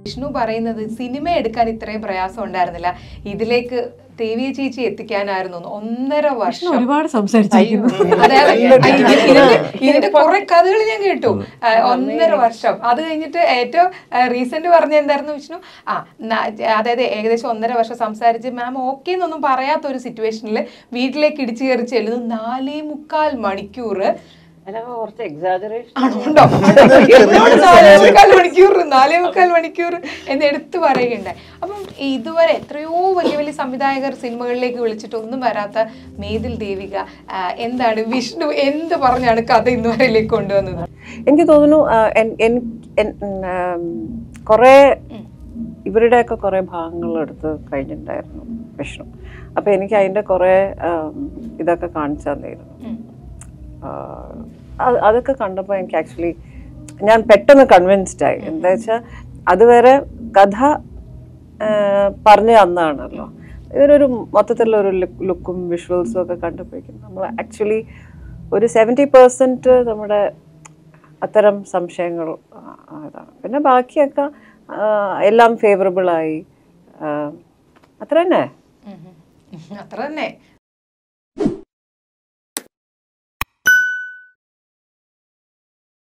വിഷ്ണു പറയുന്നത് സിനിമ എടുക്കാൻ ഇത്രയും പ്രയാസം ഉണ്ടായിരുന്നില്ല ഇതിലേക്ക് ദേവി ചേച്ചി എത്തിക്കാനായിരുന്നു എന്ന്. ഒന്നര വർഷം ഒരുപാട് സംസാരിച്ചിരിക്കുന്നു അതെ, അതെ. ഇതിന്റെ ഇതിന്റെ കുറെ കഥകൾ ഞാൻ കേട്ടു ആ, ഒന്നര വർഷം അത് കഴിഞ്ഞിട്ട് ഏറ്റവും റീസെന്റ് പറഞ്ഞ എന്തായിരുന്നു വിഷ്ണു ആ ന- അതായത് ഏകദേശം ഒന്നര വർഷം സംസാരിച്ച് മാം ഓക്കെ എന്നൊന്നും പറയാത്ത ഒരു സിറ്റുവേഷനിൽ വീട്ടിലേക്ക് ഇടിച്ചു കയറി ചെല്ലുന്നു നാലേ മുക്കാൽ മണിക്കൂർ അതിനൊക്കെ കുറച്ച് എക്സാജറേഷൻ ആണോ ഉണ്ടോ എന്നോട് നാലേ മുക്കാൽ മണിക്കൂർ നാലേ മുക്കാൽ മണിക്കൂർ എന്ന് എടുത്തു പറയുകയുണ്ടായി അപ്പം ഇതുവരെ എത്രയോ വലിയ വലിയ സംവിധായകർ സിനിമകളിലേക്ക് വിളിച്ചിട്ട് ഒന്നും വരാത്ത മേതിൽ ദേവിക ആ, എന്താണ് വിഷ്ണു എന്ത് പറഞ്ഞാണ് കഥ ഇന്ന് വരെയിലേക്ക് കൊണ്ടുവന്നത് എനിക്ക് തോന്നുന്നു ആ, എൻ- എൻ- എൻ- ഉം, കുറേ ഇവരുടെയൊക്കെ കുറേ ഭാഗങ്ങൾ എടുത്ത് കഴിഞ്ഞിട്ടുണ്ടായിരുന്നു വിഷ്ണു അപ്പോൾ എനിക്ക് അതിൻ്റെ കുറേ ആം, ഇതൊക്കെ കാണിച്ചു തന്നിരുന്നു ഉം. ആ, അത് അതൊക്കെ കണ്ടപ്പോൾ എനിക്ക് ആക്ച്വലി ഞാൻ പെട്ടെന്ന് കൺവിൻസ്ഡ് ആയി എന്താ വെച്ചാൽ അതുവരെ കഥ ആ, പറഞ്ഞു തന്നാണല്ലോ ഇവരൊരു മൊത്തത്തിലുള്ള ഒരു ലുക്കും വിഷ്വൽസും ഒക്കെ കണ്ടപ്പോഴേക്കും നമ്മൾ ആക്ച്വലി ഒരു സെവൻറ്റി പെർസെൻറ്റ് നമ്മുടെ അത്തരം സംശയങ്ങൾ ആ, ഇതാണ് പിന്നെ ബാക്കിയൊക്കെ ആ, എല്ലാം ഫേവറബിളായി അത്ര തന്നെ ഉം ഉം. അത്ര തന്നെ